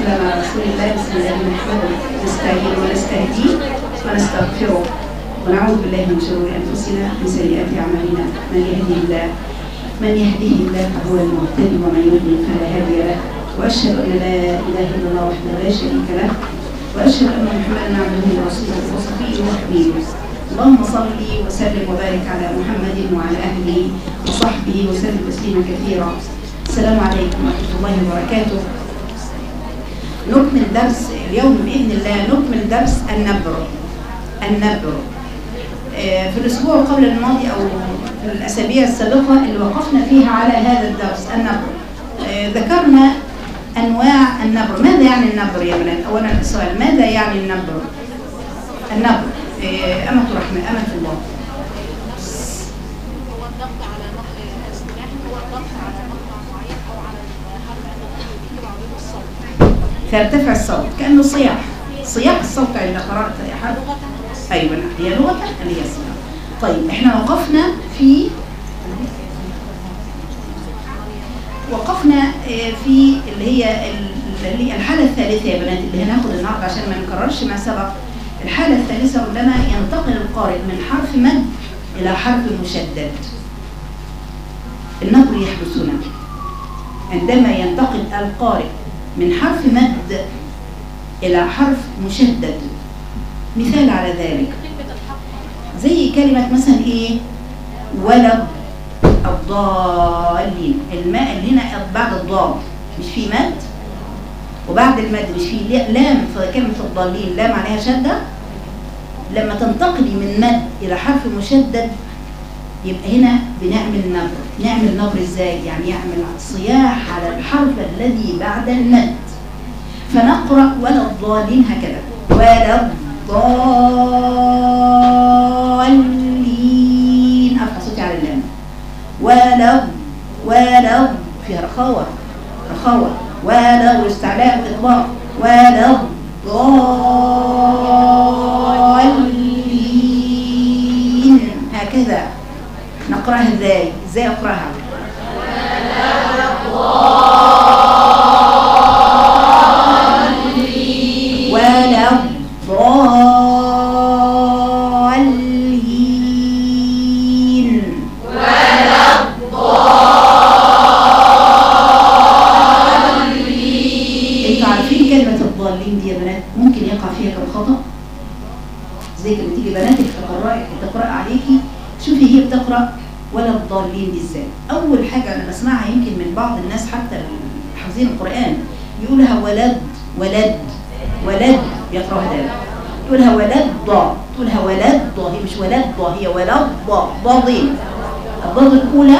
والسلام على رسول الله بسم الله نحمده نستعين ونستهديه ونستغفره ونعوذ بالله من شرور انفسنا ومن سيئات اعمالنا من يهده الله من يهده الله فهو المهتدي ومن يضلل فلا هادي له واشهد ان لا اله الا الله وحده لا شريك له واشهد ان محمدا عبده ورسوله وصفيه وحبيبه اللهم صل وسلم وبارك على محمد وعلى اهله وصحبه وسلم تسليما كثيرا السلام عليكم ورحمه الله وبركاته نكمل درس اليوم باذن الله نكمل درس النبر النبر آه، في الاسبوع قبل الماضي او في الاسابيع السابقه اللي وقفنا فيها على هذا الدرس النبر آه، ذكرنا انواع النبر ماذا يعني النبر يا بنات اولا السؤال ماذا يعني النبر النبر آه، امه رحمه امه الله هو الضغط على نقل السلاح هو الضغط على مقطع معين او على حرف النقل به وعلوم الصوت فيرتفع الصوت كانه صياح صياح الصوت عند قراءه احد لغة ايوه نعم هي لغه اللي هي الصياح طيب احنا وقفنا في وقفنا آه، في اللي هي ال- اللي هي الحالة الثالثة يا بنات اللي هناخد النهارده عشان ما نكررش ما سبق الحالة الثالثة عندما ينتقل القارئ من حرف مد إلى حرف مشدد النبر يحدث هنا عندما ينتقل القارئ من حرف مد إلى حرف مشدد مثال على ذلك كلمة الحق زي كلمة مثلا ايه ولد الضالين الماء اللي هنا بعد الضاد مش في مد وبعد المد مش في لا- لام في كلمة الضالين لام عليها شدة لما تنتقلي من مد إلى حرف مشدد يبقى هنا بنعمل نبر نعمل نبر ازاي يعني يعمل صياح على الحرف الذي بعد المد فنقرأ ولا الضالين هكذا ولا الضالين أرفع صوتي على اللام ولا ولا فيها رخاوة رخاوة ولا واستعلاء وإطلاق ولا الضالين هكذا نقرأها ازاي ازاي اقرأها ولا الضالين انتوا عارفين كلمة الضالين دي يا بنات ممكن يقع فيها كم خطأ زي كده تيجي بناتك تقرأ تقرأ عليكي شوفي هي بتقرأ ولا الضالين دي ازاي اول حاجة انا بسمعها يمكن من بعض الناس حتى حافظين القرآن يقولها ولد ولد ولد يقرأها ذلك تقولها ولد ضا تقولها ولد ضا هي مش ولد ضا هي ولد ضا ضادين الضاد الأولى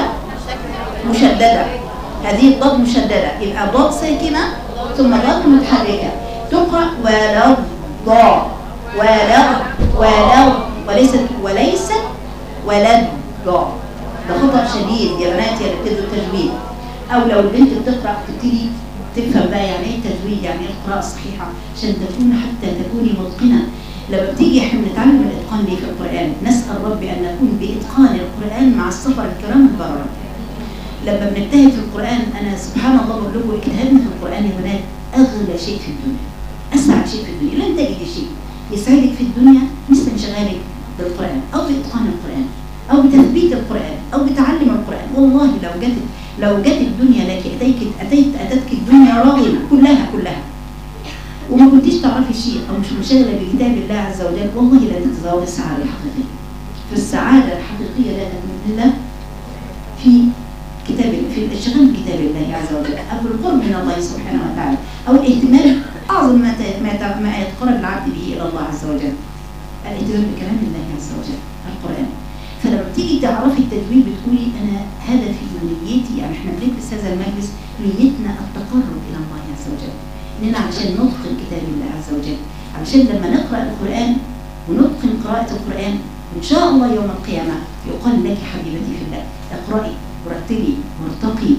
مشددة هذه الضاد مشددة يبقى ضاد ساكنة ثم ضاد متحركة تقرأ ولا ضا ولا ولا وليست وليست ولد ضا ده خطأ شديد يا بنات يا اللي بتدوا التجويد أو لو البنت بتقرأ تبتدي تفهم بقى يعني ايه التجويد يعني ايه القراءة الصحيحة عشان تكون حتى تكوني متقنة لما بتيجي احنا بنتعلم الاتقان ليه في القرآن نسأل ربي ان نكون بإتقان القرآن مع السفر الكرام البررة لما بنجتهد في القرآن أنا سبحان الله بقول لكم اجتهادنا في القرآن يا بنات أغلى شيء في الدنيا أسعد شيء في الدنيا لن تجد شيء يسعدك في الدنيا مثل انشغالك بالقرآن أو بإتقان القرآن أو بتثبيت القرآن أو بتعلم القرآن والله لو جت لو جت الدنيا لك أتيك أتيت أتتك الدنيا راغمة كلها كلها وما كنتيش تعرفي شيء أو مش منشغلة بكتاب الله عز وجل والله لا تتزوج السعادة الحقيقية فالسعادة الحقيقية لا تكون إلا في كتاب في الاشتغال بكتاب الله عز وجل او القرب من الله سبحانه وتعالى او الاهتمام اعظم ما ت- ما ت- ما يتقرب العبد به الى الله عز وجل الاهتمام بكلام الله عز وجل القران فلما بتيجي تعرفي التدوين بتقولي انا هدفي ونيتي يعني احنا بندرس هذا المجلس نيتنا التقرب الى الله عز وجل اننا علشان نتقن كتاب الله عز وجل علشان لما نقرا القران ونتقن قراءه القران ان شاء الله يوم القيامه يقال لك حبيبتي في الله اقرأي ورتبي وارتقي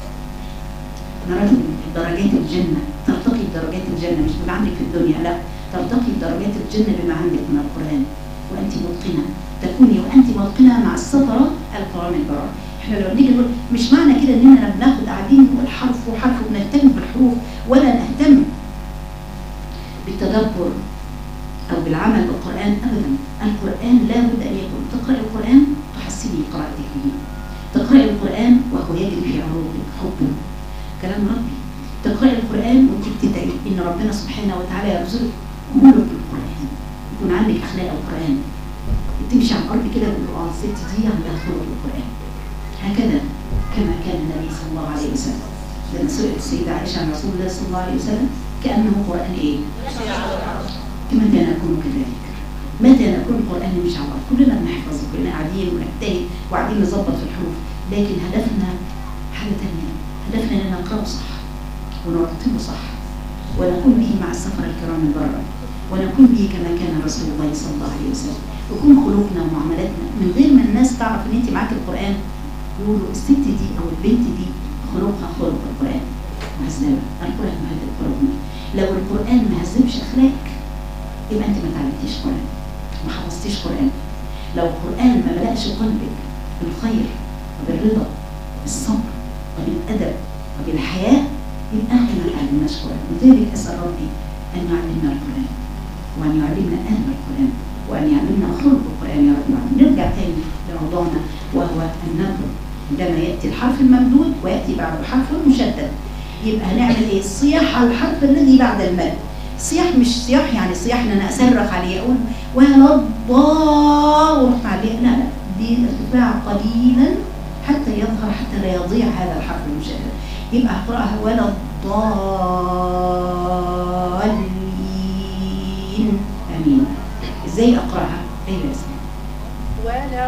نرتب درجات الجنة ترتقي بدرجات الجنة مش بما عندك في الدنيا لا ترتقي بدرجات الجنة بما عندك من القرآن وأنت متقنة تكوني وأنت متقنة مع السطرة القرآن البرار احنا لو نيجي نقول مش معنى كده اننا بناخد قاعدين نقول حرف وحرف وبنهتم بالحروف ولا نهتم بالتدبر أو بالعمل بالقرآن أبدا القرآن لا بد أن يكون تقرأ القرآن تحسني قراءتك به تقرأ القرآن وهو يجري في عروقك حبه كلام ربي تقرأ القرآن وانت بتدعي إن ربنا سبحانه وتعالى يرزقك ملك بالقرآن يكون عندك أخلاق القرآن تمشي على الأرض كده وتقول اه الست دي عندها خلق القرآن هكذا كما كان النبي صلى الله عليه وسلم لما سئلت السيدة عائشة عن رسول الله صلى الله عليه وسلم كأنه قرآن إيه؟ متى نكون كذلك؟ متى نكون القرآن مش على الأرض؟ كلنا بنحفظ كلنا قاعدين ونجتهد وقاعدين نظبط في الحروف لكن هدفنا حاجة تانية هدفنا إن نقرأه صح ونرتبه صح ونكون به مع السفر الكرام البررة ونكون به كما كان رسول الله صلى الله عليه وسلم ويكون خلقنا ومعاملاتنا من غير ما الناس تعرف ان انت معاك القرآن يقولوا الست دي او البنت دي خلقها خلق القرآن مهذبة القرآن مهذب خلقنا لو القرآن ما هذبش اخلاقك يبقى انت ما تعلمتيش قرآن ما حفظتيش قرآن لو القرآن ما ملأش قلبك بالخير وبالرضا بالصبر وبالأدب وبالحياة يبقى احنا ما تعلمناش قرآن لذلك أسأل ربي أن يعلمنا القرآن وأن يعلمنا أهل القرآن وأن يعلمنا خلق القرآن يا رب العالمين نرجع تاني لموضوعنا وهو النبر عندما يأتي الحرف الممدود ويأتي بعده حرف مشدد يبقى هنعمل ايه؟ الصياح على الحرف الذي بعد المد صياح مش صياح يعني صياح ان انا اصرخ عليه اقول ولا الضاء واروح عليه لا لا دي ارتفاع قليلا حتى يظهر حتى لا يضيع هذا الحرف المشدد يبقى اقراها ولا الضالين امين ازاي اقراها ايوه يا اسماء ولا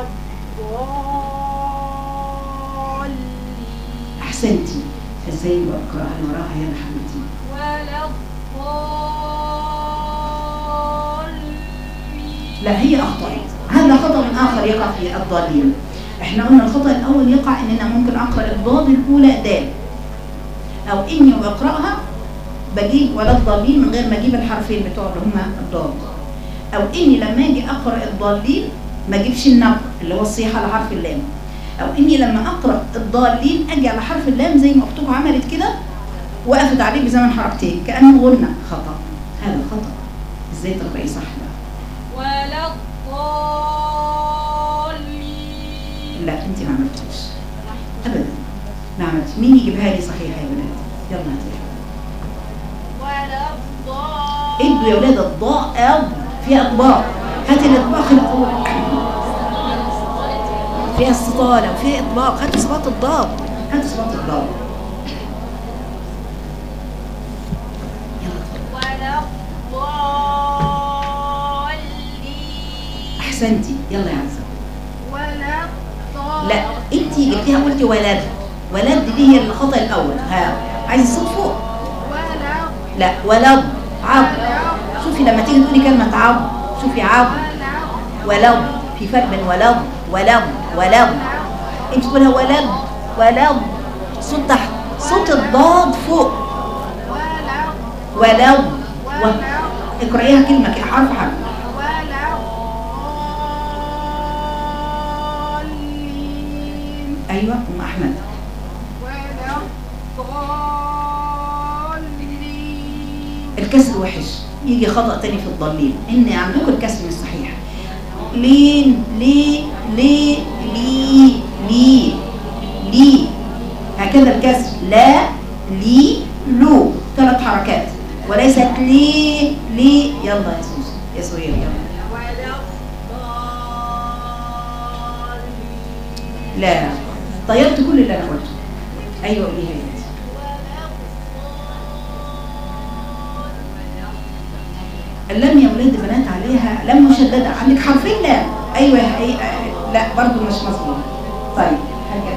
الضالين احسنتي ازاي بقراها اللي وراها يا حبيبتي ولا الضالين لا هي اخطأت هذا خطأ آخر يقع في الضالين احنا قلنا الخطأ الأول يقع إننا ممكن أقرأ الضاد الأولى دال أو إني بقرأها بجيب ولا الضالين من غير ما أجيب الحرفين بتوع اللي هما الضاد أو إني لما أجي أقرأ الضالين ما أجيبش النبر اللي هو الصيحة على حرف اللام أو إني لما أقرأ الضالين أجي على حرف اللام زي ما أختكم عملت كده وقفت عليه بزمن حركتين كأنه غنى خطأ هذا خطأ إزاي تقرأي صح بقى ولا الضالين لا انت ما عملتيش ابدا ما عملتش مين يجيبها لي صحيحه يا ولاد يلا هاتيها ولا الضالين ادوا يا ولاد الضاء أض فيها اطباق هاتي الاطباق الاول فيها استطاله وفيها اطباق هاتي صفات الضاد هاتي صفات الضاد يلا ولا الضالين احسنتي يلا يا عزه ولا لا انت جبتيها قلتي ولد ولد دي هي الخطا الاول ها عايز الصوت فوق ولا لا ولد عض شوفي لما تيجي تقولي كلمة عض شوفي عض ولد في فرق بين ولد ولد ولد انت تقولها ولد ولد صوت تحت صوت الضاد فوق ولا ولد و... اقرأيها كلمة كده حرف حرف ولا الضالين ايوه ام احمد ولا الضالين الكسر وحش يجي خطأ تاني في الضالين ان عندكم الكسر مش صحيح لين لي لي لي لي لي هكذا الكسر لا لي لو ثلاث حركات وليست لي لي يلا يا سوسو يا سوير يلا ولا الضالين لا طيرت كل اللي انا قلته ايوه قوليها يا بنتي اللام يا ولاد بنات عليها لام مشدده عندك حرفين لام ايوه أي... لا برضو مش مظبوط طيب حاجه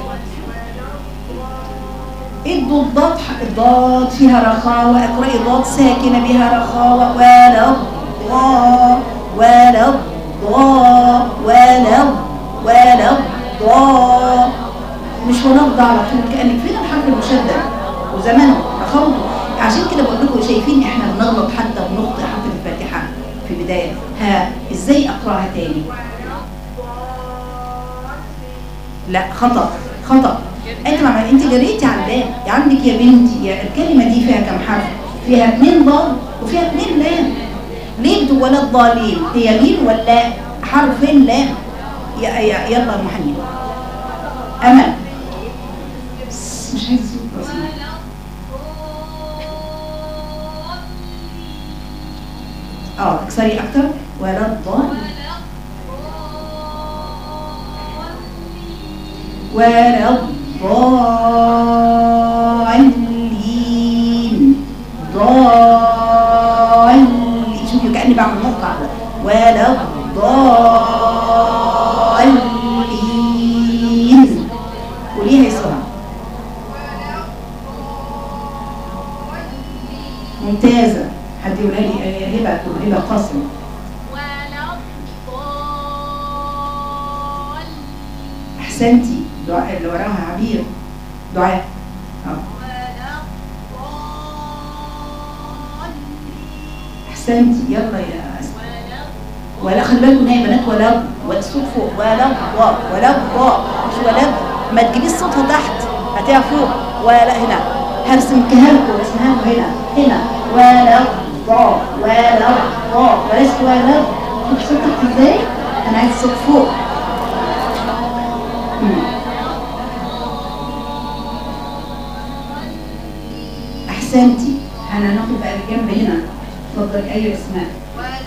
ادوا الضاد الضاد فيها رخاوة اقرأي ضاد ساكنة بها رخاوة ولا الضاء ولا الضاء ولا ولا الضاء مش ونبض على طول كأنك فين الحرف المشدد وزمانه رخاوته عشان كده بقول لكم شايفين احنا بنغلط حتى وبنخطئ حتى في الفاتحة في البداية ها ازاي اقراها تاني لا خطأ خطأ انت ما انت جريتي على اللام عندك يا بنتي يا الكلمه دي فيها كم حرف فيها اتنين ضاد وفيها اتنين لام ليه بتقول ولا الضالين هي مين ولا حرف لام يا يا يلا يا محنين امل مش عايز صوت بسيط اه اكسري اكتر ولا الضالين ولا الضالين ضالين شوفي كأني بعمل مقطع ولا الضالين قوليها يسرع ممتازة حد يقولها لي آه، هبة هبة قاسم ولا الضالين أحسنتي دعاء اللي وراها عبير دعاء آه. ولا الضالين أحسنتي يلا يا أسماء ولا ولا خلي بالكم ان هي بنات ولا والصوت فوق ولا ضاء ولا ضاء مش ولا ما تجيبيش صوتها تحت هتلاقيها فوق ولا هنا هرسم كهركم اسمها هنا هنا ولا ضاء ولا ضاء بلاش ولا شوف صوت تحت ازاي انا عايز صوت فوق مم. احسنتي انا هناخد بقى الجنب هنا اتفضلي ايوه اسماء ولا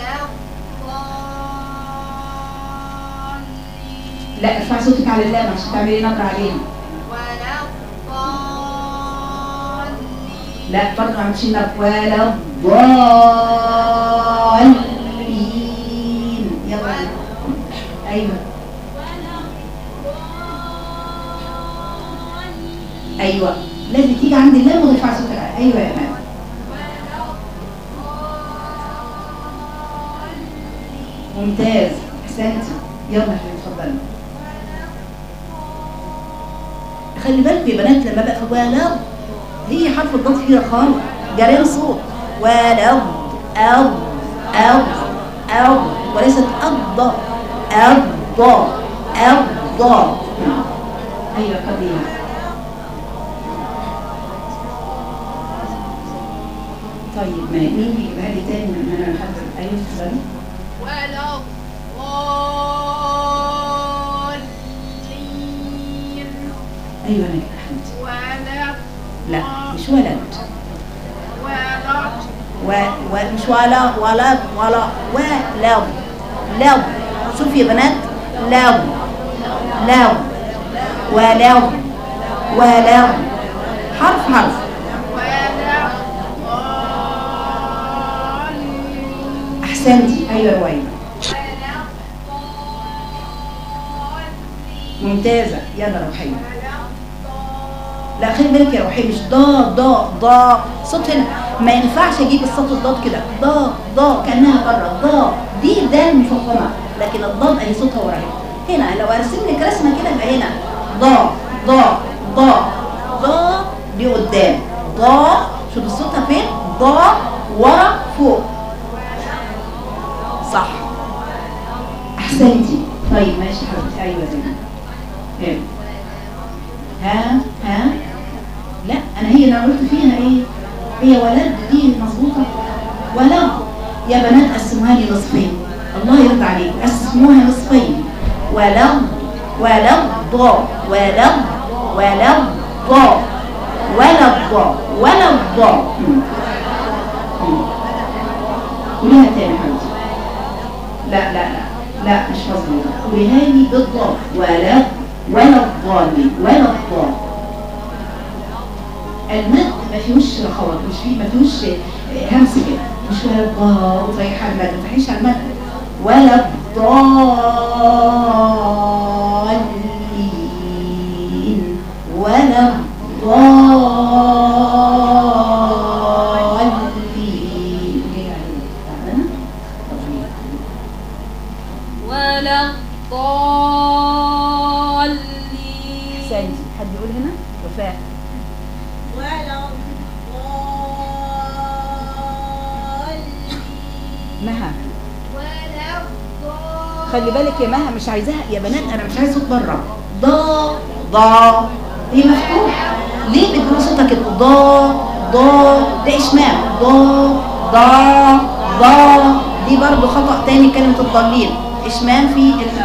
الضالين لا ارفعي صوتك على اللام عشان تعملي نبرة عليها ولا الضالين لا برضه ما عملتش النبرة ولا الضالين يلا ايوه ايوه لازم تيجي عند اللام وترفعي صوتك عليها. ايوه يا مان ممتاز احسنتي يلا يا حبيبي اتفضلي خلي بالك يا بنات لما بقى ولا هي حرف الضاد فيها خالص جريان صوت ولا أو أو أو وليست الض الض الض أيوة قديمة طيب ما مين بيجيبها لي تاني من هنا لحد أيوة اتفضلي ولا الضالين أيوة أنا كده حمدي ولا لا مش ولد ولا و... ومش ولا ولا ولا ولو لو شوف يا بنات لو لو ولو ولو حرف حرف ولا الضالين احسنتي ايوه روينا ولا الضالين ممتازه يلا روحيه ولا الضالين لا خلي بالك يا روحيه مش ضا ضا ضا صوت هنا ما ينفعش اجيب الصوت الضاد كده ضا ضا كانها بره ضا دي دال مفخمه لكن الضاد اهي صوتها وراها هنا لو ارسم لك رسمه كده يبقى هنا ضا ضا ضا ضا دي قدام ضا شوف صوتها فين ضا ورا فوق صح احسنتي طيب ماشي حبيبتي ايوه زين يلا. ها ها لا انا هي اللي قلت فيها ايه هي ولد دي مظبوطه ولد يا بنات قسموها لي نصفين الله يرضى عليك قسموها نصفين ولد ولد ضا ولد ولد ضا ولد ضا ولد ضا مم. مم. قوليها تاني يا حبيبتي لا لا لا لا مش مظبوطه قوليها لي بالضاد ولا ولا الضالين ولا الضال المد ما فيهوش رخوات مش فيه ما فيهوش آه، همس كده مش ولا الضاء وطريق على المد ما تحيش على المد ولا الضالين ولا الضالين تعبانة؟ ولا الضالين احسنتي حد يقول هنا وفاء ولا الضالين مها ولا الضالين خلي بالك يا مها مش عايزاها يا بنات انا مش عايزه صوت بره ضا ضا هي مفتوحه ليه بتقولوا صوتها كده ضا ضا ده اشمام ضا ضا ضا دي برضو خطأ تاني كلمة الضالين إشمام في ال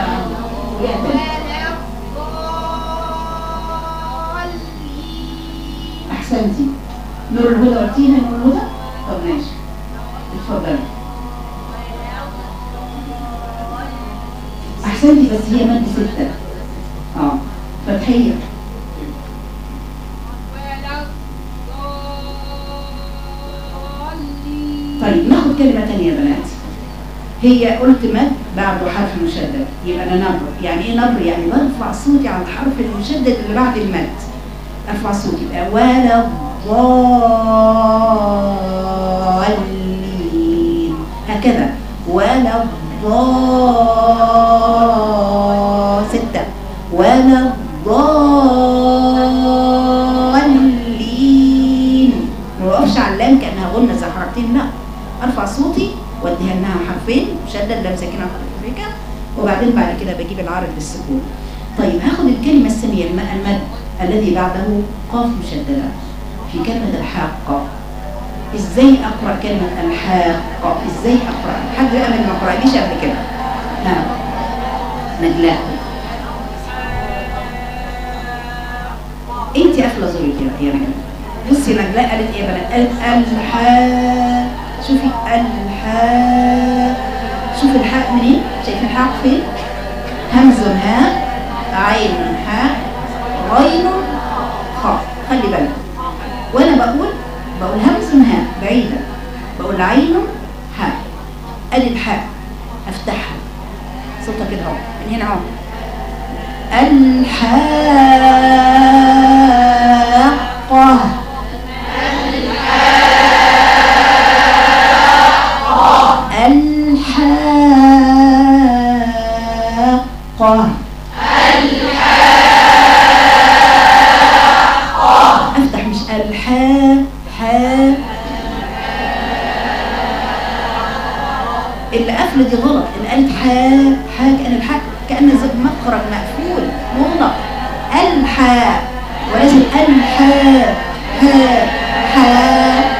أحسنتي نور الهدى قلتيها نور الهدى طب ماشي اتفضلي أحسنتي بس هي مادة ستة اه فتحية طيب ناخد كلمة تانية يا بنات هي قلت مد بعده حرف مشدد يبقى انا نبر يعني ايه نبر يعني برفع صوتي على الحرف المشدد اللي بعد المد ارفع صوتي يبقى ولا الضالين هكذا ولا الضال ستة ولا الضالين ما وقفش على اللام كانها غنة زي حركتين لا ارفع صوتي واديها لها حرفين مشدد لام ساكنه حركه وبعدين بعد كده بجيب العارض للسكون طيب هاخد الكلمه الثانيه الم- المد الذي بعده قاف مشدده في كلمه الحاقه ازاي اقرا كلمه الحاقه ازاي اقرا حد بقى من ما قرأليش قبل كده نعم نجلاء انت قافله زوري كده يا رجل بصي نجلاء قالت ايه يا بنات قالت الحاء شوفي الحاء شوفي الحاء منين شايفين الحاء فين همز هاء عين حاء غين خاء خلي بالك وانا بقول بقول همز هاء بعيده بقول عين حاء ادي الحاء افتحها صوتها كده اهو من هنا اهو الحاقة الحاقة افتح مش الحاء حاء اللي قفل دي غلط اللي قالت حاء حاء كأن الحاء كأن زي مخرج مقفول مغلق الحاء ولازم الحاء حاء حاء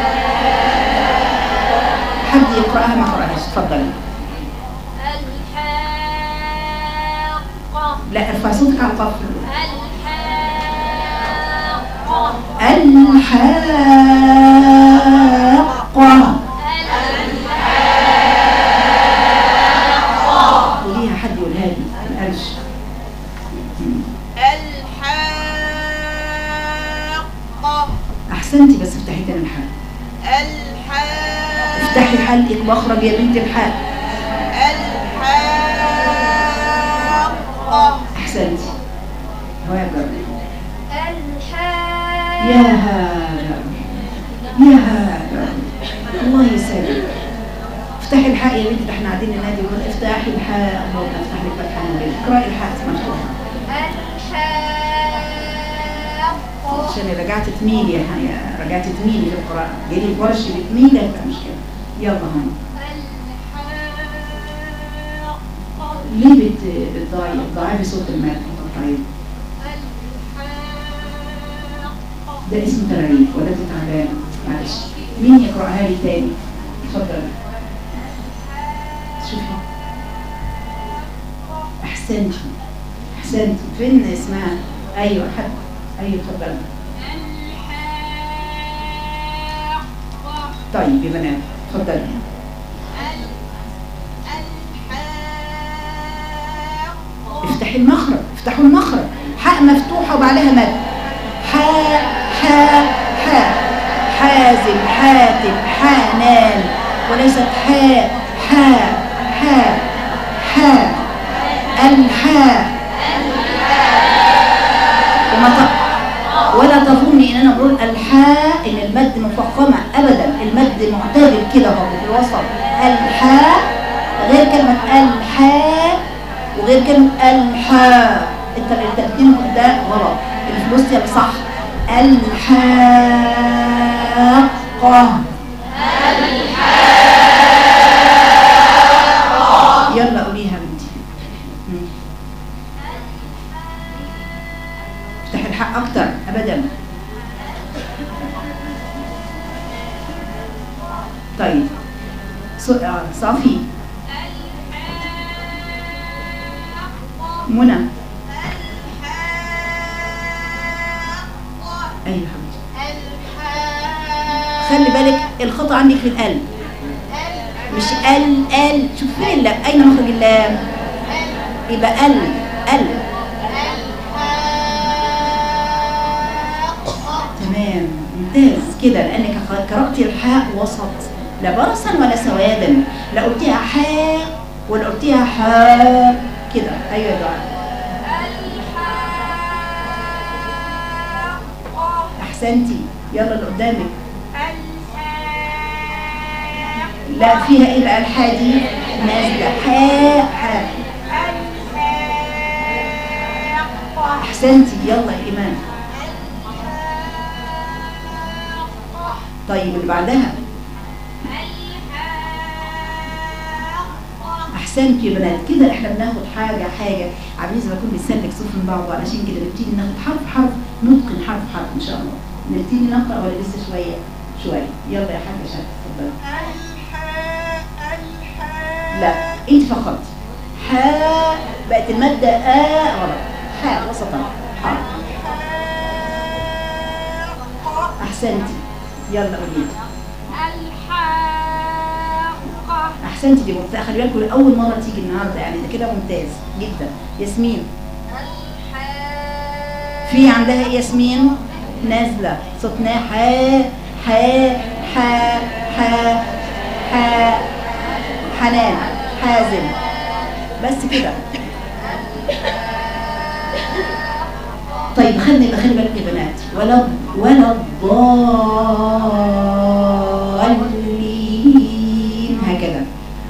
حد يقرأها ما قرأهاش اتفضلي الحاقة لا ارفع صوتك على القاف الحاقة الحاقة قوليها حد يقولها لي ما قالش الحاقة احسنتي بس افتحي تاني الحاء الحاقة افتحي حلقك واخرج يا بنت الحاء الحاقة احسنتي هو يا جرى الحاقة يا هذا يا هذا الله يسلمك افتحي الحاء يا بنتي ده احنا قاعدين ننادي ونقول افتحي الحاء الله افتح لك فتحه من اقراي الحاء مفتوحه الحاقة عشان رجعت تميلي يا يا- رجعت تميلي في القراءه جالي الورش بتميل يبقى مشكله يلا هون الحاقة ليه بت بتضاعي بتضاعفي صوت المال طيب الحاقة ده اسم تراريف ولا ده تعبان معلش مين يقراها لي تاني اتفضل شوفي احسنتي احسنتي فين اسمها ايوه حد ايوه اتفضل الحاقة طيب يا بنات اتفضلي الحاقة افتحي المخرج افتحوا المخرج حاء مفتوحة وبعدها مد حاء حاء حاء حازم حاتم حانان وليست حاء حاء حاء حاء الحاء وما ت... ولا تظني ان انا بقول الحاء ان المد مفخمه ابدا المد معتدل كده اهو في الوسط الحاء غير كلمه الحاء وغير كلمه الحاء انت الترتيب ده غلط اللي في الوسط يبقى صح الحاقه يلا قوليها بنتي مم. افتح الحق اكتر ابدا طيب سو- آه، صافي منى ايوه حبيبتي خلي بالك الخطا عندك في القلب مش ال ال شوف فين اللام اين مخرج اللام يبقى ال ال تمام ممتاز كده لانك قرأتي الحاء وسط لا برصا ولا سوادا لا قلتيها حاء ولا قلتيها حاء كده ايوه يا دعاء احسنتي يلا اللي قدامك لا فيها ايه بقى الحاء دي نازله حاء حاء احسنتي يلا يا ايمان طيب اللي بعدها احسنتي يا بنات كده احنا بناخد حاجه حاجه عاملين زي ما نكون بنسلك صوت من بعض علشان كده نبتدي ناخد حرف حرف نتقن حرف حرف ان شاء الله نبتدي نقرا ولا لسه شويه شويه يلا يا حاجه شاهد اتفضلي لا انت فقط حاء بقت الماده آ غلط حاء وسطا حاء احسنتي يلا قولي الحاقة احسنتي دي ممتازه خلي بالكم اول مره تيجي النهارده يعني ده كده ممتاز جدا ياسمين الحاقة في عندها إيه ياسمين نازله صوتنا حاء حاء حاء حاء حاء حنان حازم بس كده طيب خلي خلي بالك يا بنات ولا ولا الضالين هكذا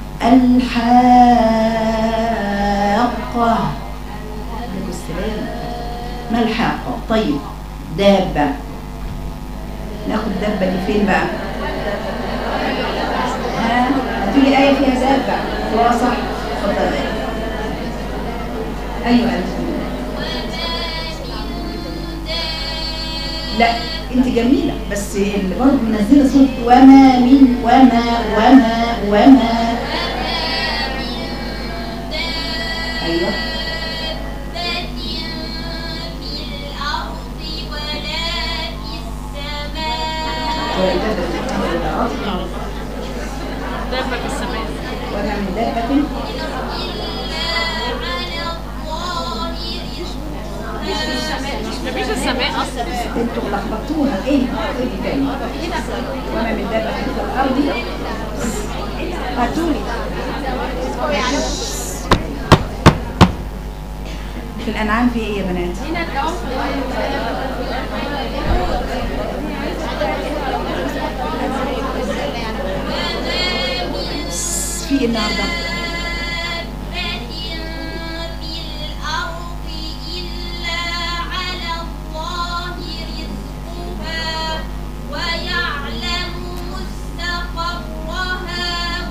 الحاقة عليكم السلام ما الحاقة طيب دابة ناخد دابة دي فين بقى ها هتقولي آية فيها دابة هو صح اتفضلي أيوة أنت لا انت جميلة بس اللي برضه منزلة صوت وما من وما وما وما ايوه دابة في السماء وما من دابة مفيش السماء اصلا انتوا لخبطوها ايه ايه تاني وما من دابة في الارض هاتولي في الانعام في ايه يا بنات في ايه النهارده ويعلم مستقرها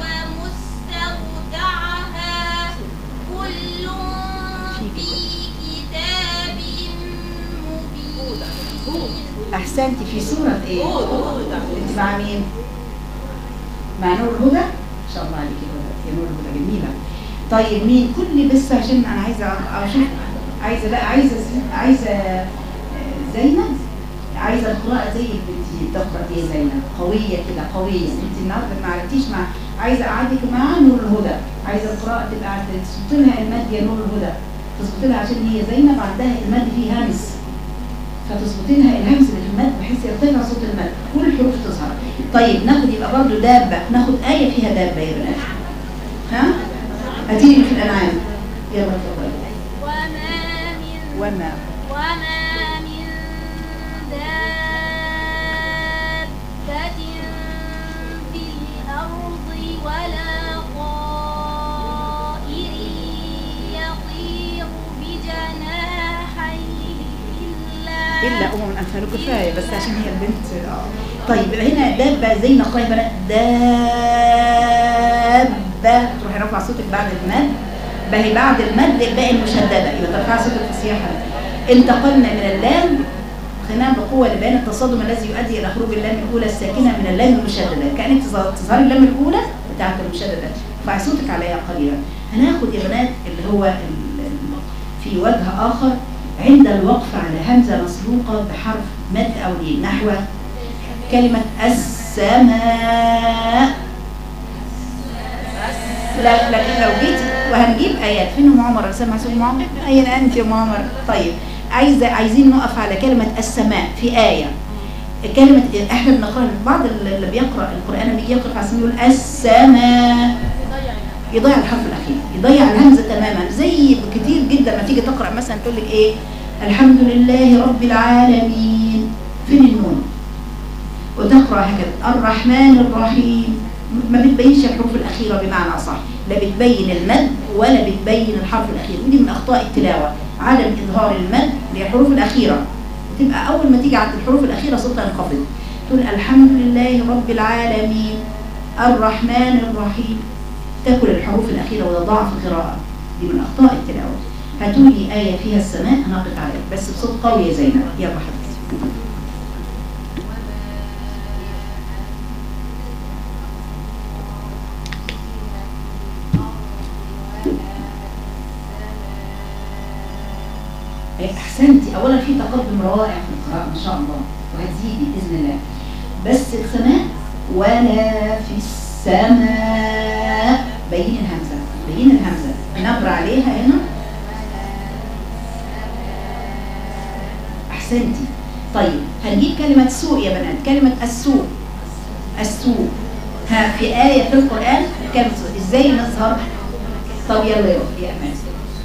ومستودعها كل في كتاب مبين احسنتي في سورة ايه انت مع مين مع نور الهدى ان شاء الله عليكي يا نور الهدى جميلة طيب مين كل بس عشان انا عايزة اشوف عايزة لا عايزة عايزة آه، زينب عايزة القراءة زي البنت دي بتقرأ دي زينب قوية كده قوية انت النهارده ما عرفتيش مع عايزة اقعدك مع نور الهدى عايزة القراءة تبقى تظبط لها المد يا نور الهدى تظبط لها عشان هي زينب عندها المد فيه همس فتظبطي لها الهمس اللي في المد بحيث يرتفع صوت المد كل الحروف تظهر طيب ناخد يبقى برضه دابة ناخد آية فيها دابة يا بنات ها هتيجي من في الأنعام يلا اتفضلي وما من وما وما من دابة في الأرض ولا طائر يطير بجناحيه إلا إلا أمم أمثال كفاية بس عشان هي البنت آه. طيب يبقى هنا دابة زي نقرأ يا بنات دابة تروحي رافعة صوتك بعد المد بهي بعد المد الباقي المشددة يبقى ترفعي صوتك فصيحة انتقلنا من اللام خناق بقوة لبيان التصادم الذي يؤدي إلى خروج اللام الأولى الساكنة من اللام المشددة كأنك تظهر- تظهري اللام الأولى بتاعت المشددة ارفعي صوتك عليها قليلا هناخد يا بنات اللي هو ال- ال- في وجه آخر عند الوقف على همزة مسبوقة بحرف مد أو لين نحو كلمة السماء لا لكن لو جيت وهنجيب آيات فين أم عمر سامع صوت أم عمر أين أنت يا أم عمر طيب عايزة عايزين نقف على كلمة السماء في آية كلمة احنا بنقرأ بعض اللي بيقرأ القرآن لما يجي يقرأ عشان يقول السماء يضيع الحرف الأخير يضيع الهمزة تماما زي كتير جدا ما تيجي تقرأ مثلا تقول لك إيه الحمد لله رب العالمين فين النون وتقرأ هكذا الرحمن الرحيم ما بتبينش الحروف الأخيرة بمعنى صح لا بتبين المد ولا بتبين الحرف الأخير ودي من أخطاء التلاوة عدم إظهار المد للحروف الأخيرة تبقى أول ما تيجي على الحروف الأخيرة صوتها ينخفض تقول الحمد لله رب العالمين الرحمن الرحيم تاكل الحروف الأخيرة وده ضعف القراءة دي من أخطاء التلاوة هاتوا لي آية فيها السماء هنقف عليها بس بصوت قوي يا زينب يلا حبيبتي احسنتي اولا في تقدم رائع في القراءه ما شاء الله وهتزيدي باذن الله بس السماء ولا في السماء بين الهمزه بين الهمزه نبر عليها هنا احسنتي طيب هنجيب كلمه سوء يا بنات كلمه السوء السوء ها في آية في القرآن كلمة سوء ازاي نظهر طب يلا يا يا أمان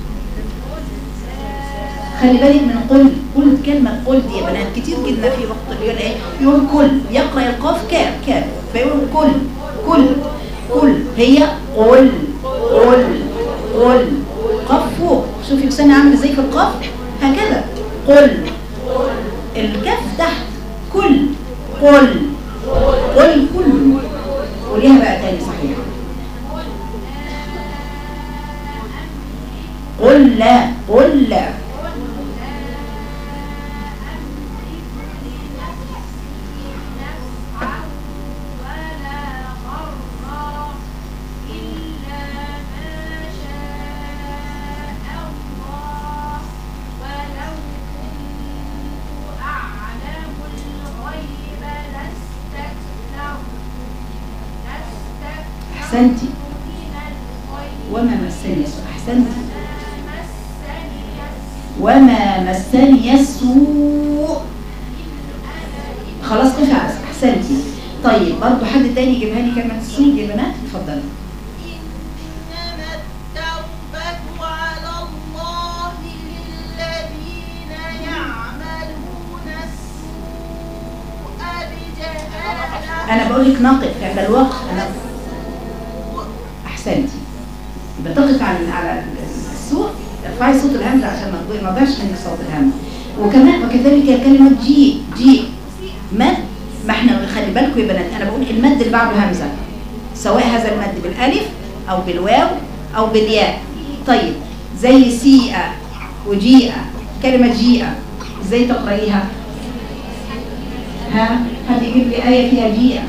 خلي بالك من قل قل كلمة قل دي يا بنات كتير جدا في وقت يقول ايه يقول كل يقرأ القاف كام كام فيقول كل كل كل هي قل قل قل قاف فوق شوفي لساني عامل ازاي في القاف هكذا قل الكاف تحت كل قل قل كل قوليها بقى تاني صحيح قل لا قل لا احسنتي وما مسني السوء احسنتي وما مسني السوء خلاص قفي على احسنتي طيب برضو حد تاني يجيبها لي كلمه السوء يا بنات اتفضلي إنما التوبة على الله للذين يعملون السوء بجهالة انا بقول لك نقف عند الوقت انا احسنتي يبقى تقف على على السوء ارفعي صوت الهمزه عشان ما تضيع- ما تضيعش منك صوت الهمزه وكمان وكذلك كلمه جي جي مد ما احنا خلي بالكم يا بنات انا بقول المد اللي بعده همزه سواء هذا المد بالالف او بالواو او بالياء طيب زي سيئة وجيئة كلمة جيئة ازاي تقرأيها ها حد يجيب لي آية فيها جيئة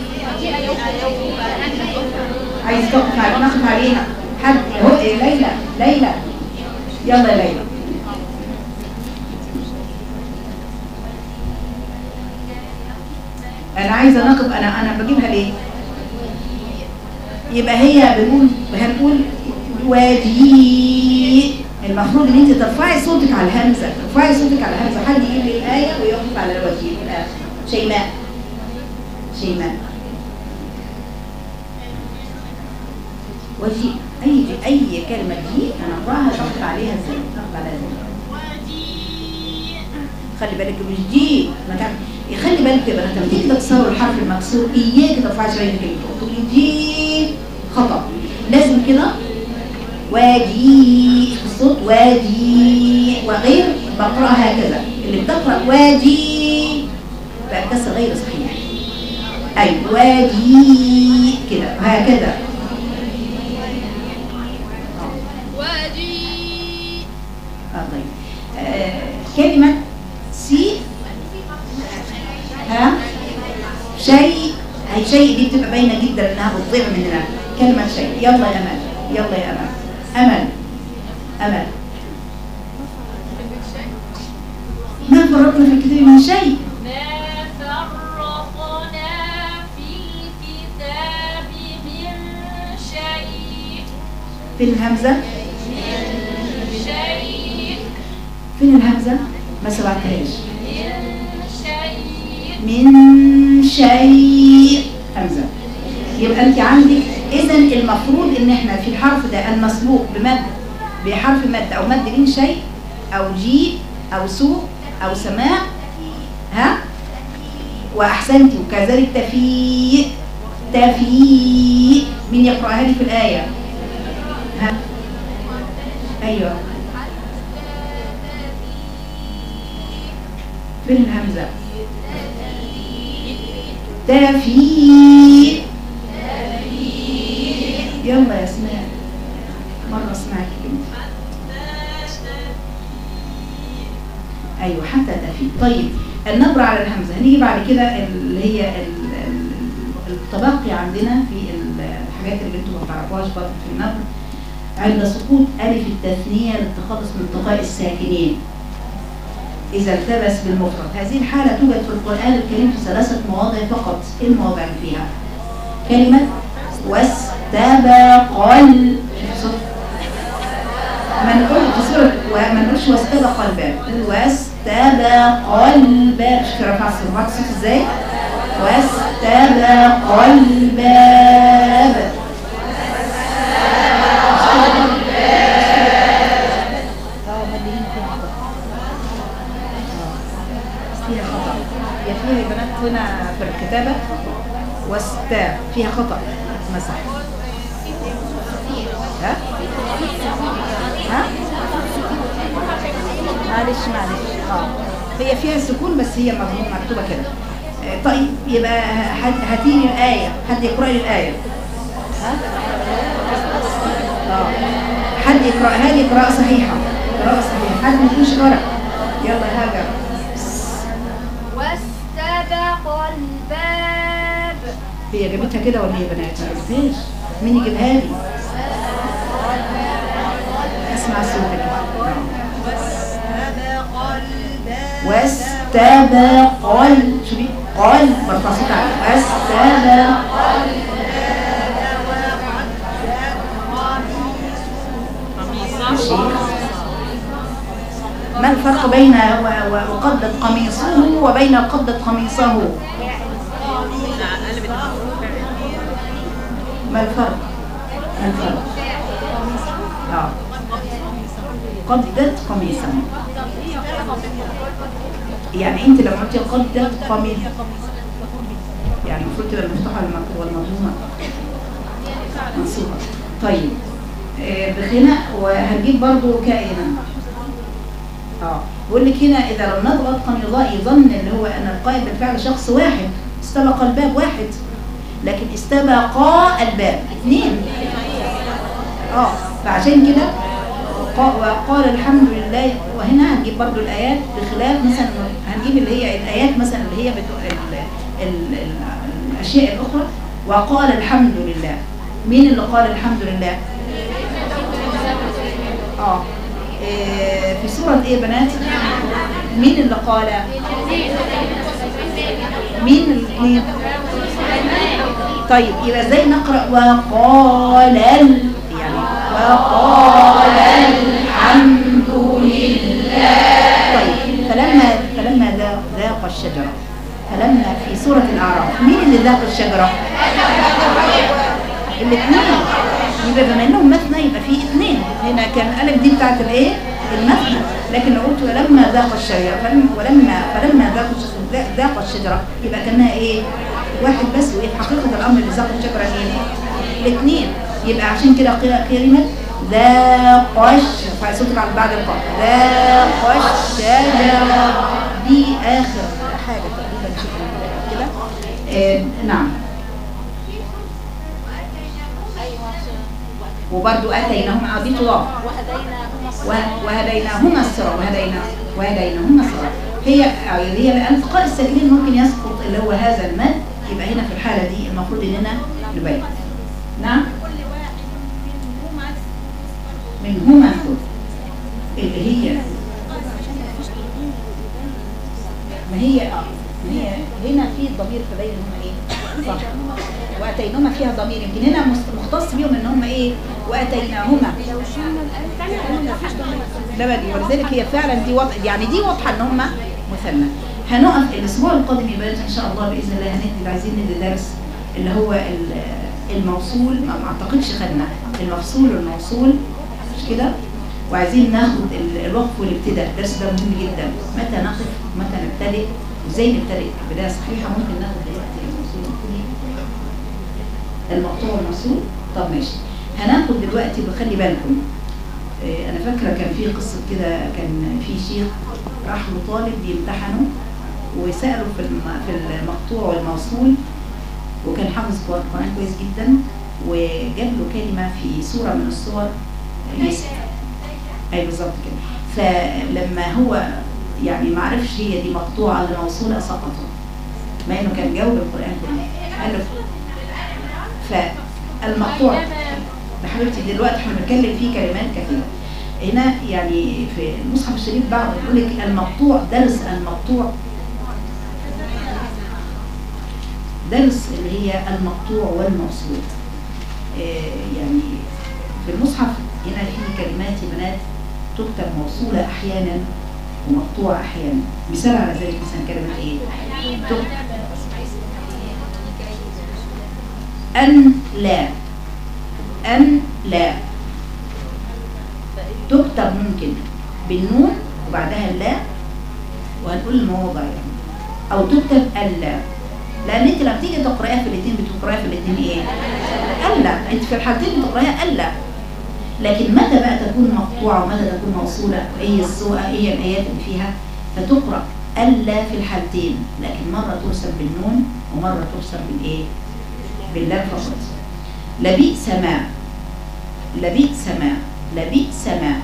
عايز تقف على نقف عليها حد هو إيه ليلى ليلى يلا يا ليلى انا عايزه نقف انا انا بجيبها ليه يبقى هي بنقول هنقول وجيء المفروض ان انت ترفعي صوتك على الهمزه ترفعي صوتك على الهمزه حد يجيب لي الايه ويقف على الوجيء في الاخر شيماء شيماء وجيء اي اي كلمه جيء انا اقراها تقف عليها ازاي تقف عليها ازاي خلي بالك مش دي ما تعمل خلي بالك يا بنات لما تيجي تكسروا الحرف المكسور اياك ترفعي شويه كلمه تقولي دي خطا لازم كده واجي الصوت واجي وغير بقراها هكذا اللي بتقرا واجي بقى كسر غير صحيح اي واجي كده هكذا وجيء اه طيب آه كلمة سي ها شيء أي شيء دي بتبقى باينه جدا انها بتضيع مننا كلمه شيء يلا يا امل يلا يا امل امل امل ما فرطنا في الكتاب من شيء ما فرطنا في الكتاب من شيء فين الهمزه شيء فين الهمزه ما سمعتهاش من شيء من شيء همزه يبقى انت عندك اذا المفروض ان احنا في الحرف ده المسبوق بمد بحرف مد او مد من شيء او جيء او سوء او سماع ها واحسنتي وكذلك تفيء تفيء مين يقراها لي في الايه ها ايوه فين الهمزه تفيء يلا يا اسماء مرة اسمعك انت ايوه حتى تفيء طيب النبرة على الهمزة هنيجي بعد كده اللي هي ال- ال- التبقي عندنا في الحاجات اللي انتم ما تعرفوهاش برضه في النبر عند سقوط ألف التثنية للتخلص من التقاء الساكنين إذا التبس بالمفرد هذه الحالة توجد في القرآن الكريم في ثلاثة مواضع فقط إيه المواضع اللي فيها كلمة واستبق ال شوف صوت. ما نقول في سورة وما نقولش واستبق الباب نقول واستبق الباب شوف رفع الصوت رفعت الصوت ازاي واستبق الباب اه مليين فيها خطأ. آه. فيها خطأ هي فيها يا بنات هنا في الكتابة وستا فيها خطأ مسح ها ها معلش معلش اه هي فيها سكون بس هي مضمون مكتوبة كده آه، طيب يبقى ه- هاتيني الآية حد يقرأ لي الآية ها اه حد يقرأها لي قراءة صحيحة قراءة صحيحة حد ما يكونش قرأ يلا يا هاجر واستبق الباب هي جابتها كده ولا هي بنات ما جابتهاش مين يجيبها لي اسمع صوتك واستبق ال شوفي قال برفع صوت عليه واستبق الشيخ ما الفرق بين و- و- وقدت قميصه وبين قدت قميصه ما الفرق ما الفرق اه قدت قميصا يعني انت لو قلتي قدت قميص يعني المفروض تبقى المفتوحه والمك- والمضمومه منصوبه طيب آه، بخناء وهنجيب برضو كائنا اه بقول لك هنا اذا لم نضغط قد يض- يظن اللي هو ان القائد بالفعل شخص واحد استبق الباب واحد لكن استبقا الباب اثنين اه فعشان كده قا- وقال الحمد لله وهنا هنجيب برضو الايات بخلاف مثلا هنجيب اللي هي الايات مثلا اللي هي بتو... ال... ال... ال... الاشياء الاخرى وقال الحمد لله مين اللي قال الحمد لله اه إيه، في سورة ايه يا بنات مين اللي قال مين الاثنين طيب يبقى ازاي نقرأ وقال ال يعني وقال الحمد لله طيب فلما فلما ذا- ذاق الشجرة فلما في سورة الأعراف مين اللي ذاق الشجرة؟ الاثنين يبقى بما انهم مثنى يبقى في اثنين هنا كان الالف دي بتاعت الايه المثنى لكن لو قلت ولما ذاق الشجره فلما ولما فلما ذاق الش- ذاق الشجره يبقى كانها ايه واحد بس وايه في حقيقه الامر اللي ذاق الشجره مين الاثنين يبقى عشان كده قراءة كلمه ذاق الش فصوت بعد بعد القاف ذاق الشجره دي اخر حاجه تقريبا شكل كده آه نعم وبرضو اتيناهم اه دي تضاف وه- وهديناهما الصراط وهدينا وهديناهما الصراط هي آه، هي الالتقاء الساكنين ممكن يسقط اللي هو هذا المد يبقى هنا في الحالة دي المفروض اننا نبين نعم كل واحد منهما منهما الثلث اللي هي ما هي اه ما هي هنا في الضمير في بين هم ايه صح واتينهما فيها ضمير يمكن هنا مست- مختص بيهم ان هم ايه واتيناهما ده بدي ولذلك هي فعلا دي وضع يعني دي واضحه ان هم مثنى هنقف الاسبوع القادم يبقى ان شاء الله باذن الله هندي اللي عايزين ندي درس اللي هو ال- الموصول ما ما اعتقدش خدنا المفصول والموصول مش كده وعايزين ناخد ال- الوقف والابتداء الدرس ده مهم جدا متى نقف متى نبتدئ وازاي نبتدئ بدايه صحيحه ممكن ناخد دلوقتي الموصول والابتداء. المقطوع والموصول طب ماشي هناخد دلوقتي بخلي بالكم إيه، انا فاكره كان في قصه كده كان في شيخ راح له طالب بيمتحنه وساله في الم- في المقطوع والموصول وكان حافظ القران كويس جدا وجاب له كلمه في سوره من الصور يس- اي بالظبط كده فلما هو يعني ما عرفش هي دي مقطوعه ولا موصوله سقطه ما انه كان جاوب القران كله قال له فالمقطوع يا حبيبتي دلوقتي احنا بنتكلم فيه كلمات كثيره هنا يعني في المصحف الشريف بعض بيقول لك المقطوع درس المقطوع درس اللي هي المقطوع والموصول آه، يعني في المصحف هنا في كلمات يا بنات تكتب موصولة أحيانا ومقطوعة أحيانا مثال على ذلك مثلا كلمة إيه؟ تكتب أن لا أن لا تكتب ممكن بالنون وبعدها اللا وهنقول المواضع يعني أو تكتب ألا لأن أنت لما تيجي تقرأيها في الاثنين بتقرأيها في الاثنين إيه؟ ألا أنت في الحالتين بتقرأيها ألا لكن متى بقى تكون مقطوعة ومتى تكون موصولة وإيه السوء إيه الآيات اللي فيها فتقرأ ألا في الحالتين لكن مرة ترسم بالنون ومرة ترسم بالإيه؟ باللام فقط لبئس ما لبئس ما لبئس ما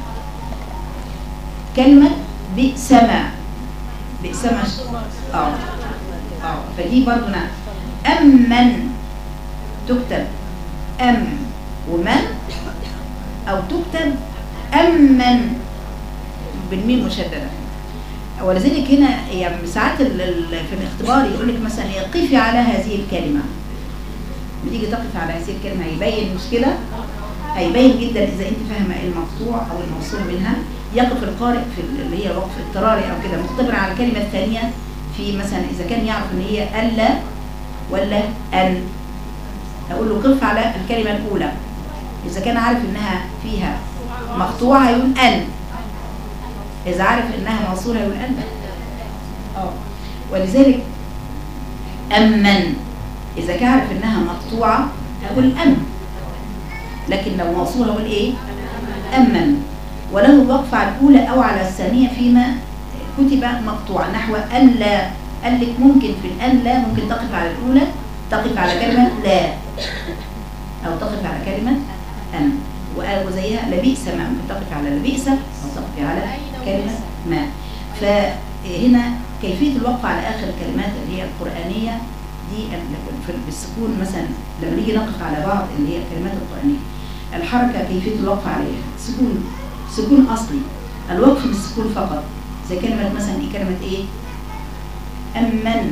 كلمة بئس ما بئس ما اه اه فدي برضو نعم أمن تكتب أم ومن أو تكتب أمن بالميم مشددة ولذلك هنا يعني ساعات ال- ال- في الاختبار يقول لك مثلا إيه، قفي على هذه الكلمة بتيجي تقف على هذه الكلمة هيبين مش كده؟ هيبين جدا إذا أنت فاهمة المقطوع أو الموصول منها يقف القارئ في ال- اللي هي وقف اضطراري أو كده مختبر على الكلمة الثانية في مثلا إذا كان يعرف إن هي ألا ولا أن أقول له قف على الكلمة الأولى إذا كان عارف إنها فيها مقطوعة هيقول أن إذا عارف إنها موصولة هيقول أن اه ولذلك أمن إذا كان عارف إنها مقطوعة هقول أم لكن لو موصولة هقول إيه أمن وله الوقف على الأولى أو على الثانية فيما كتب مقطوعة نحو أن لا قال لك ممكن في الأن لا ممكن تقف على الأولى تقف على كلمة لا أو تقف على كلمة أن و- وزيها لبئس ما ممكن تقف على لبئس أو تقف على كلمة ما فهنا كيفية الوقف على آخر الكلمات اللي هي القرآنية دي ال- في- بالسكون مثلا لما نيجي نقف على بعض اللي هي الكلمات القرآنية الحركة كيفية الوقف عليها سكون سكون أصلي الوقف بالسكون فقط زي كلمة مثلا إيه كلمة إيه أمن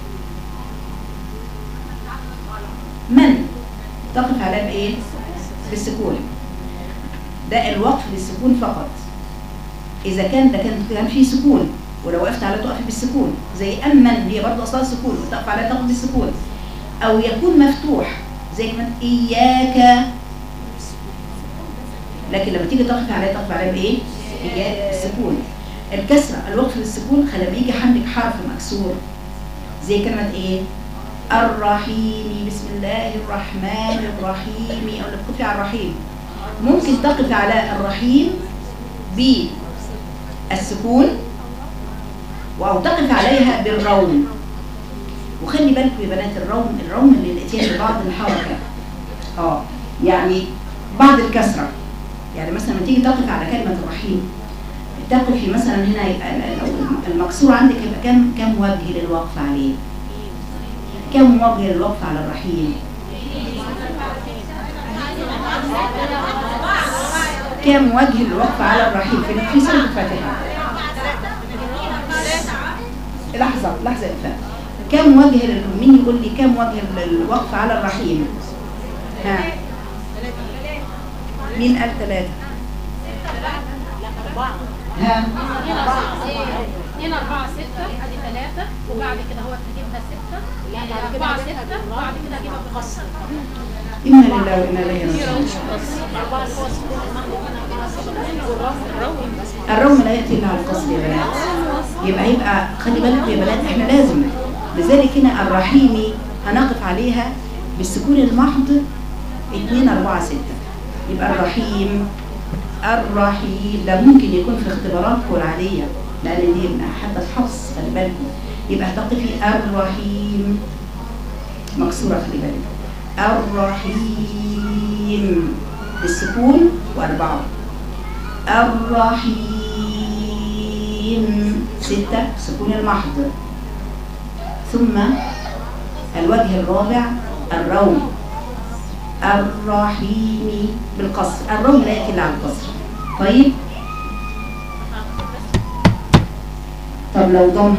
من تقف على بإيه بالسكون ده الوقف بالسكون فقط إذا كان ده كان كان فيه سكون ولو وقفت على تقف بالسكون زي أمن هي برضه أصلها سكون وتقف على تقف بالسكون أو يكون مفتوح زي كلمة إياك لكن لما تيجي تقف عليه تقف عليه بايه؟ إياك بالسكون الكسرة الوقف بالسكون خلي لما يجي عندك حرف مكسور زي كلمة ايه؟ الرحيم بسم الله الرحمن الرحيم او تقفي على الرحيم ممكن تقف على الرحيم بالسكون او تقف عليها بالروم وخلي بالكم يا بنات الروم الروم اللي الاتيان ببعض الحركه اه يعني بعض الكسره يعني مثلا لما تيجي تقف على كلمه الرحيم تقفي مثلا هنا يبقى ال- ال- المكسور عندك يبقى كم كم وجه للوقف عليه كم وجه الوقف على الرحيم كم وجه الوقف على الرحيم في في سورة الفاتحة لحظة لحظة يا فندم. كم وجه ال- مين يقول لي كم وجه ال- الوقف على الرحيم ها مين قال ثلاثة ها 2 4 6 ادي 3 وبعد كده هو هجيبها 6 4 6 وبعد كده هجيبها بقصر إنا لله وإنا إليه راجعون الروم لا يأتي إلا على القصر يا بنات يبقى يبقى خلي بالك يا بنات احنا لازم لذلك هنا الرحيمي هنقف عليها بالسكون المحض 2 4 6 يبقى الرحيم الرحيم ده ممكن يكون في اختباراتكم العادية لأن دي من حتى الحفظ خلي بالكم يبقى هتقفي الرحيم مكسورة خلي بالك الرحيم بالسكون وأربعة الرحيم ستة سكون المحض ثم الوجه الرابع الروم الرحيم بالقصر الروم لا يأتي إلا على القصر طيب طب لو ضم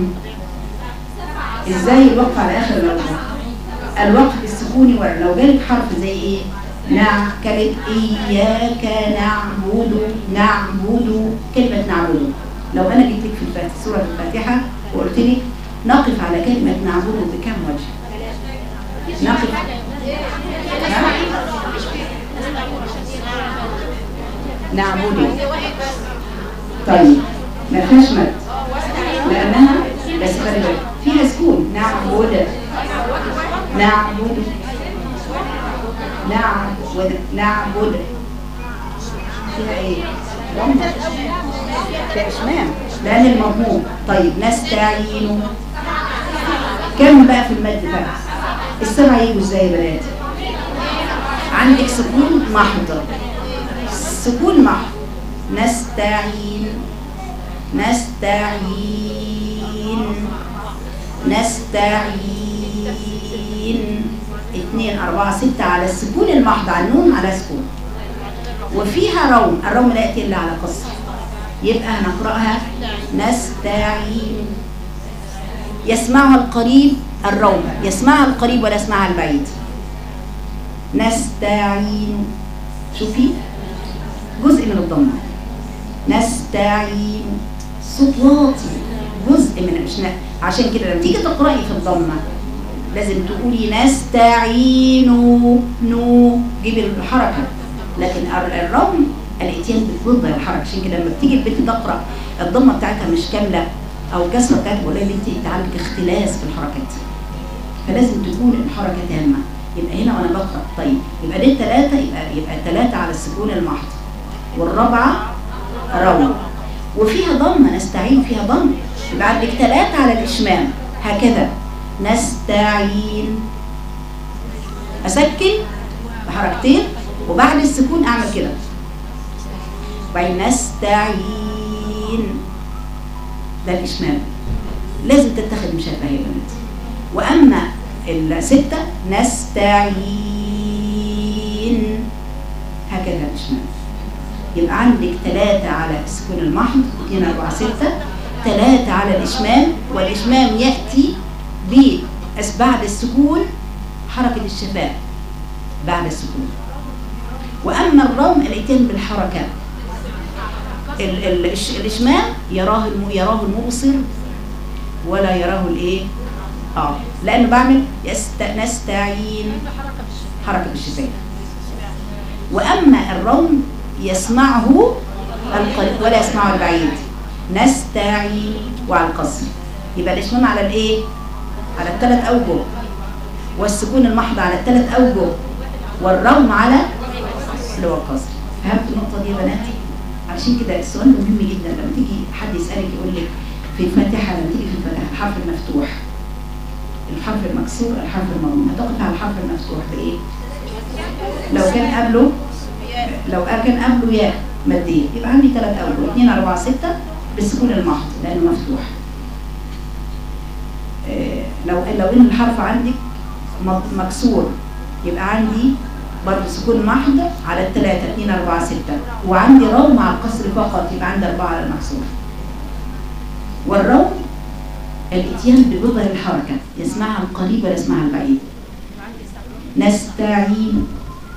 ازاي الوقف على اخر اللفظه الوقف بالسكون ولا لو جالك حرف زي ايه نع كلمة إياك نعبد نعبد كلمة نعبد لو أنا جيت لك في الفاتحة سورة الفاتحة وقلت لك نقف على كلمة نعبد بكم وجه نقف ها؟ نعبد طيب ما فيهاش مد لأنها بس خلي بالك فيها سكون نعبد نعبد نعبد نعبد فيها ايه؟ ضمة فيها اشمام لأن المضموم طيب نستعين كم بقى في المد بقى؟ السبعة يجوا ازاي يا بنات؟ عندك سكون محض سكون محض نستعين نستعين نستعين اتنين أربعة ستة على السكون المحض على النون على سكون وفيها روم الروم لا يأتي إلا على قصر يبقى هنقرأها نستعين يسمعها القريب الروم يسمعها القريب ولا يسمعها البعيد نستعين شوفي جزء من الضمة نستعين صوت واطي جزء من مش ن- عشان كده لما تيجي تقرأي في الضمة لازم تقولي نستعين نو جيبي الحركة لكن الر- الرغم الاتيان ضد الحركة عشان كده لما بتيجي البنت تقرأ الضمة بتاعتها مش كاملة أو الكسرة بتاعتها بقول لها يا بنتي انت عندك اختلاس في الحركات فلازم تكون الحركة تامة يبقى هنا وانا بقرأ طيب يبقى دي الثلاثة يبقى يبقى الثلاثة على السكون المحض والرابعة روى وفيها ضمة نستعين فيها ضمة يبقى عندك ثلاثة على الإشمام هكذا نستعين أسكن بحركتين وبعد السكون أعمل كده وبعدين نستعين ده الإشمام لازم تتخذ مشابهة يا بنات وأما الستة نستعين هكذا الإشمام يبقى عندك ثلاثة على السكون المحض اثنين أربعة ستة ثلاثة على الإشمام والإشمام يأتي بأس بعد السكون حركة الشفاه بعد السكون وأما الروم الاتيان بالحركة ال- ال- الش- الإشمام يراه الم- يراه المبصر ولا يراه الإيه؟ آه لأنه بعمل يست... نستعين حركة بالشفاه وأما الروم يسمعه القريب ولا يسمعه البعيد نستعين وعلى القصر يبقى الإشمام على الإيه؟ على الثلاث أوجه والسكون المحض على الثلاث أوجه والروم على اللي هو القصر فهمتوا النقطة دي يا بنات؟ علشان كده السؤال ده مهم جدا لما تيجي حد يسألك يقول لك في الفاتحة لما تيجي في الفاتحة الحرف المفتوح الحرف المكسور الحرف المضموم هتقف على الحرف المفتوح بإيه؟ لو كان قبله لو كان قبله ياء مادية يبقى عندي ثلاث أوجه 2 4 6 بالسكون المحض لأنه مفتوح آه، لو لو إن الحرف عندك م- مكسور يبقى عندي برضه سكون محض على الثلاثة 2 4 6 وعندي رو مع القصر فقط يبقى عندي أربعة على المكسور والرو الاتيان ببضع الحركة يسمعها القريب ولا يسمعها البعيد نستعين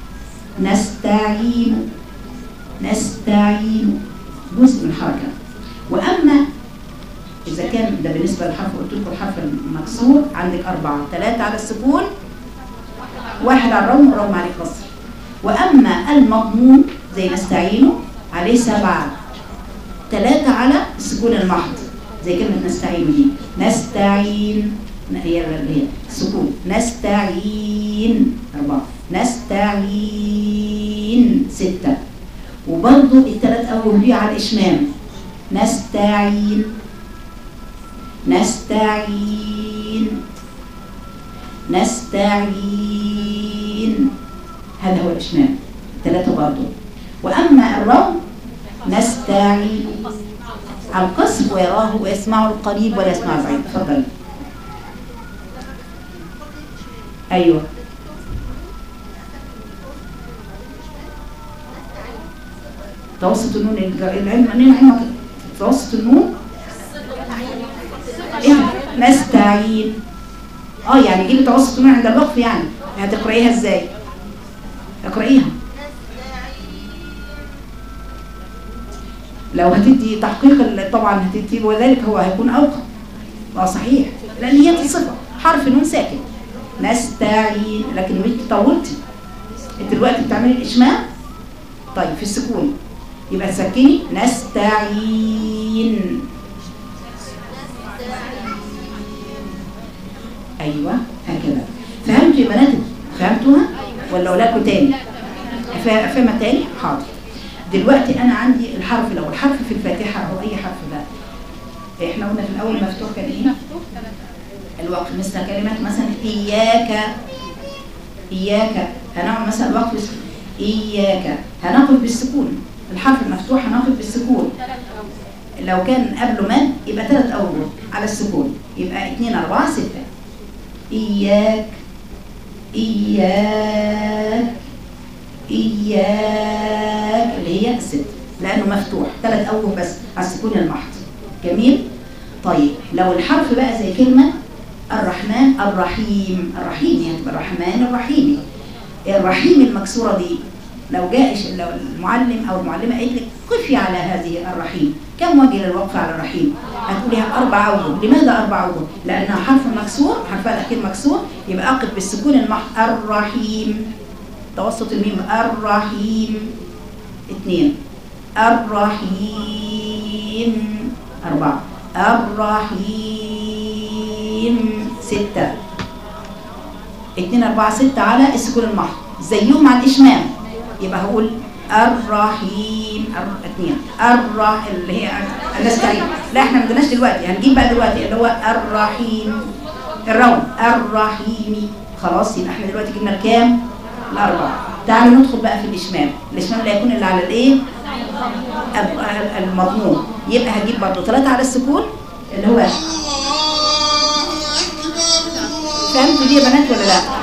نستعين نستعين جزء من الحركة وأما إذا كان ده بالنسبة للحرف قلت لكم الحرف المكسور عندك أربعة ثلاثة على السكون واحد على الروم والروم عليه كسر وأما المضموم زي نستعينه عليه سبعة ثلاثة على السكون المحض زي كلمة نستعين دي نستعين هي اللي هي سكون نستعين أربعة نستعين ستة وبرضو الثلاث أول دي على الإشمام نستعين نستعين نستعين هذا هو الإشمام ثلاثة برضو وأما الروم نستعين القصر ويراه ويسمع القريب ولا يسمع البعيد تفضل أيوه توسط النون الج- العلم العلم العلم توسط النون إيه؟ نستعين اه يعني جيب توسط النون عند الوقف يعني هتقرأيها ازاي اقرأيها لو هتدي تحقيق ال- طبعا هتدي وذلك هو هيكون اوقع اه صحيح لان هي الصفه حرف نون ساكن نستعين لكن انت طولتي انت دلوقتي بتعملي الاشمام طيب في السكون يبقى تسكني نستعين ايوه هكذا فهمتوا يا بنات فهمتوها ولا اقولها تاني فا- فاهمه تاني حاضر دلوقتي انا عندي الحرف الاول حرف في الفاتحه او اي حرف بقى احنا قلنا في الاول مفتوح كان ايه مفتوح ثلاثة الوقف مثل كلمة مثلا إياك إياك هنعمل مثلا وقف بس- إياك هناخد بالسكون الحرف المفتوح هناخد بالسكون ثلاثة أول لو كان قبله مد يبقى ثلاث أوجه على السكون يبقى اتنين أربعة ستة إياك إياك إياك اللي هي الست لأنه مفتوح ثلاث أوجه بس على السكون المحض جميل طيب لو الحرف بقى زي كلمة الرحمن الرحيم الرحيم يعني تبقى الرحمن الرحيم الرحيم المكسورة دي لو جاء لو المعلم أو المعلمة قالت لك قفي على هذه الرحيم كم وجه للوقف على الرحيم؟ هتقوليها أربع أوجه لماذا أربع أوجه؟ لأنها حرف مكسور حرفها الأخير مكسور يبقى أقف بالسكون المح الرحيم توسط الميم الرحيم اثنين الرحيم أربعة الرحيم ستة اتنين أربعة ستة على السكون المحض زيهم مع الإشمام يبقى هقول الرحيم الر- اتنين الرح اللي هي نستعين لا احنا ما عندناش دلوقتي هنجيب بقى دلوقتي اللي هو الرحيم الروم الرحيم خلاص يبقى احنا دلوقتي جبنا الكام؟ الأربعة تعالوا ندخل بقى في الإشمام الإشمام اللي هيكون اللي على الإيه؟ ال- ال- المضموم يبقى هجيب برضه ثلاثة على السكون اللي هو فهمتوا دي يا بنات ولا لا؟